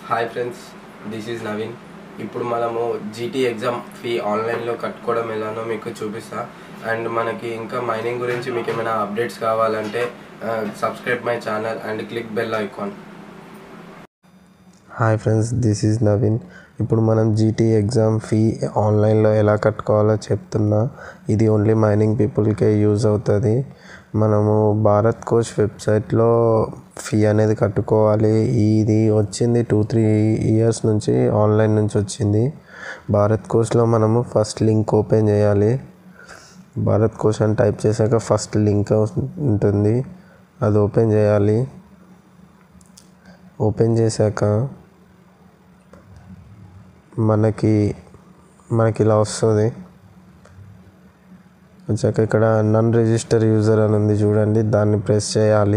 hi friends this is Naveen ఇప్పుడు మనము GT exam fee ఆన్లైన్లో కట్టుకోవడం ఎలానో మీకు చూపిస్తా అండ్ మనకి ఇంకా మైనింగ్ గురించి మీకు ఏమైనా అప్డేట్స్ కావాలంటే subscribe my channel and click bell icon hi friends this is Naveen ఇప్పుడు మనం జీటీ ఎగ్జామ్ ఫీ ఆన్లైన్లో ఎలా కట్టుకోవాలో చెప్తున్నా ఇది ఓన్లీ మైనింగ్ పీపుల్కే యూజ్ అవుతుంది మనము భారత్ కోచ్ వెబ్సైట్లో ఫీ అనేది కట్టుకోవాలి ఇది వచ్చింది టూ త్రీ ఇయర్స్ నుంచి ఆన్లైన్ నుంచి వచ్చింది భారత్ కోచ్లో మనము ఫస్ట్ లింక్ ఓపెన్ చేయాలి భారత్ కోచ్ అని టైప్ చేశాక ఫస్ట్ లింక్ ఉంటుంది అది ఓపెన్ చేయాలి ఓపెన్ చేశాక మనకి మనకి ఇలా వస్తుంది వచ్చాక ఇక్కడ నన్ రిజిస్టర్ యూజర్ అని ఉంది చూడండి దాన్ని ప్రెస్ చేయాలి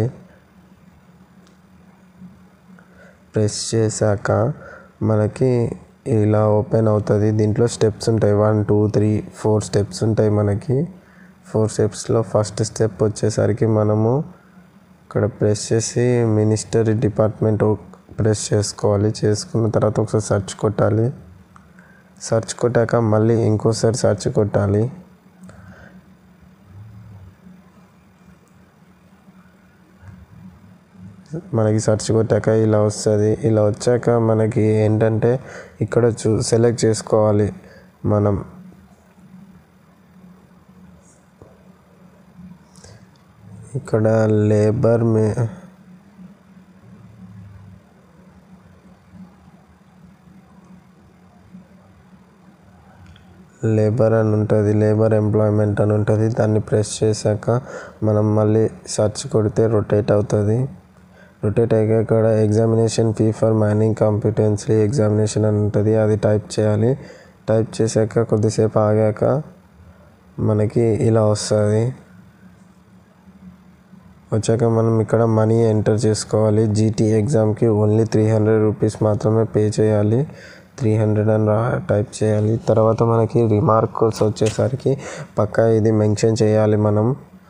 ప్రెస్ చేశాక మనకి ఇలా ఓపెన్ అవుతుంది దీంట్లో స్టెప్స్ ఉంటాయి one two three four steps ఉంటాయి మనకి ఫోర్ స్టెప్స్లో ఫస్ట్ స్టెప్ వచ్చేసరికి మనము ఇక్కడ ప్రెస్ చేసి మినిస్టరీ డిపార్ట్మెంట్ ప్రెస్ చేసుకోవాలి చేసుకున్న తర్వాత ఒకసారి సెర్చ్ కొట్టాలి సెర్చ్ కొట్టాక మళ్ళీ ఇంకోసారి సెర్చ్ కొట్టాలి మనకి సెర్చ్ కొట్టాక ఇలా వస్తుంది ఇలా వచ్చాక మనకి ఏంటంటే ఇక్కడ చూ సెలెక్ట్ చేసుకోవాలి మనం ఇక్కడ లేబర్ మే లేబర్ అని ఉంటుంది లేబర్ ఎంప్లాయ్మెంట్ అని ఉంటుంది దాన్ని ప్రెస్ చేశాక మనం మళ్ళీ సెర్చ్ కొడితే రొటేట్ అవుతుంది రొటేట్ అయ్యాక ఇక్కడ examination fee for mining competency examination అని ఉంటుంది అది టైప్ చేయాలి టైప్ చేశాక కొద్దిసేపు ఆగాక మనకి ఇలా వస్తుంది వచ్చాక మనం ఇక్కడ మనీ ఎంటర్ చేసుకోవాలి జీటీ ఎగ్జామ్కి ఓన్లీ త్రీ హండ్రెడ్ రూపీస్ మాత్రమే పే చేయాలి త్రీ హండ్రెడ్ అని రా టైప్ చేయాలి తర్వాత మనకి రిమార్క్స్ వచ్చేసరికి పక్కా ఇది మెన్షన్ చేయాలి మనం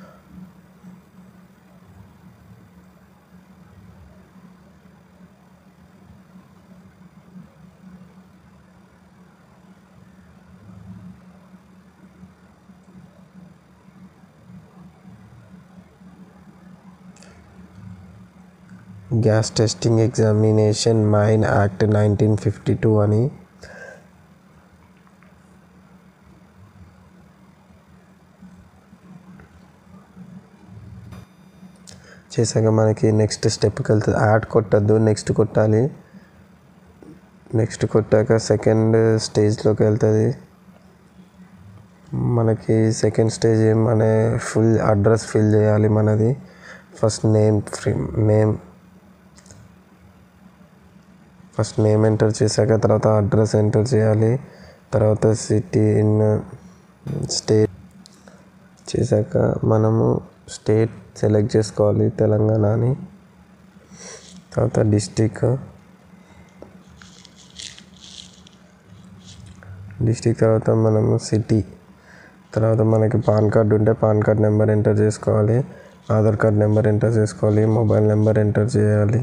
gas testing examination mine act nineteen fifty two అని చేశాక మనకి నెక్స్ట్ స్టెప్కి వెళ్తుంది యాడ్ కొట్టద్దు నెక్స్ట్ కొట్టాలి నెక్స్ట్ కొట్టాక సెకండ్ స్టేజ్లోకి వెళ్తుంది మనకి సెకండ్ స్టేజ్ మన ఫుల్ అడ్రస్ ఫిల్ చేయాలి మనది first name free name first name enter చేశాక తర్వాత అడ్రస్ ఎంటర్ చేయాలి తర్వాత సిటీ ఇన్ స్టేట్ చేశాక మనము స్టేట్ సెలెక్ట్ చేసుకోవాలి తెలంగాణ అని తర్వాత డిస్టిక్ డిస్టిక్ తర్వాత మనము సిటీ తర్వాత మనకి పాన్ కార్డ్ ఉంటే పాన్ కార్డ్ నెంబర్ ఎంటర్ చేసుకోవాలి ఆధార్ కార్డ్ నెంబర్ ఎంటర్ చేసుకోవాలి మొబైల్ నెంబర్ ఎంటర్ చేయాలి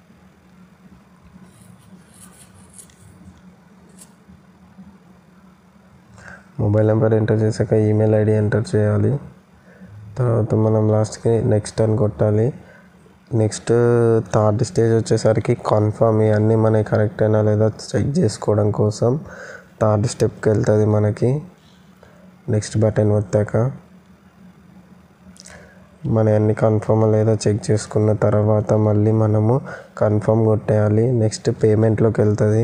మొబైల్ నెంబర్ ఎంటర్ చేశాక ఈమెయిల్ ఐడి ఎంటర్ చేయాలి తర్వాత మనం లాస్ట్కి నెక్స్ట్ అని కొట్టాలి నెక్స్ట్ థర్డ్ స్టేజ్ వచ్చేసరికి కన్ఫర్మ్ ఇవన్నీ మనకి కరెక్ట్ అయినా లేదా చెక్ చేసుకోవడం కోసం థర్డ్ స్టెప్కి వెళ్తుంది మనకి నెక్స్ట్ బటన్ వచ్చాక మన అన్ని కన్ఫర్మ్ లేదా చెక్ చేసుకున్న తర్వాత మళ్ళీ మనము కన్ఫర్మ్ కొట్టేయాలి నెక్స్ట్ పేమెంట్లోకి వెళ్తుంది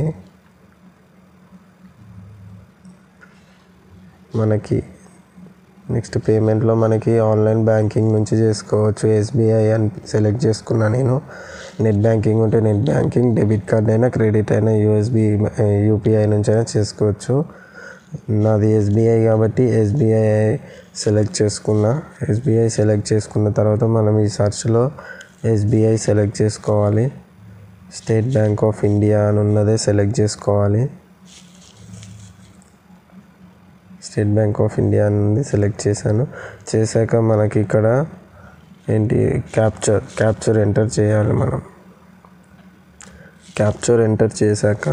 మనకి నెక్స్ట్ పేమెంట్లో మనకి ఆన్లైన్ బ్యాంకింగ్ నుంచి చేసుకోవచ్చు ఎస్బీఐ అని సెలెక్ట్ చేసుకున్నా నేను నెట్ బ్యాంకింగ్ ఉంటే నెట్ బ్యాంకింగ్ డెబిట్ కార్డ్ అయినా క్రెడిట్ అయినా యూఎస్బి యూపీఐ నుంచి అయినా చేసుకోవచ్చు నాది ఎస్బీఐ కాబట్టి ఎస్బీఐ సెలెక్ట్ చేసుకున్నా ఎస్బీఐ సెలెక్ట్ చేసుకున్న తర్వాత మనం ఈ సర్చ్లో ఎస్బీఐ సెలెక్ట్ చేసుకోవాలి స్టేట్ బ్యాంక్ ఆఫ్ ఇండియా అని ఉన్నదే సెలెక్ట్ చేసుకోవాలి స్టేట్ బ్యాంక్ ఆఫ్ ఇండియా నుండి సెలెక్ట్ చేశాను చేశాక మనకి ఇక్కడ ఏంటి క్యాప్చర్ క్యాప్చర్ ఎంటర్ చేయాలి మనం క్యాప్చర్ ఎంటర్ చేశాక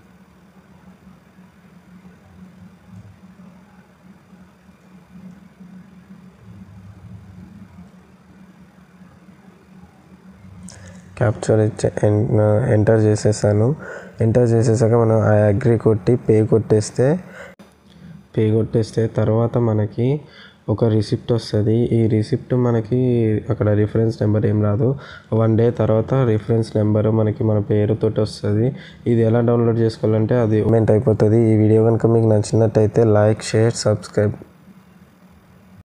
క్యాప్చర్ ఇచ్చే ఎంటర్ చేసేసాను ఎంటర్ చేసేసాక మనం ఆ అగ్రి కొట్టి పే కొట్టేస్తే పే కొట్టేస్తే తర్వాత మనకి ఒక రిసిప్ట్ వస్తుంది ఈ రిసిప్ట్ మనకి అక్కడ రిఫరెన్స్ నెంబర్ ఏం రాదు వన్ డే తర్వాత రిఫరెన్స్ నెంబర్ మనకి మన పేరుతోటి వస్తుంది ఇది ఎలా డౌన్లోడ్ చేసుకోవాలంటే అది పేమెంట్ అయిపోతుంది ఈ వీడియో కనుక మీకు నచ్చినట్టయితే లైక్ షేర్ సబ్స్క్రైబ్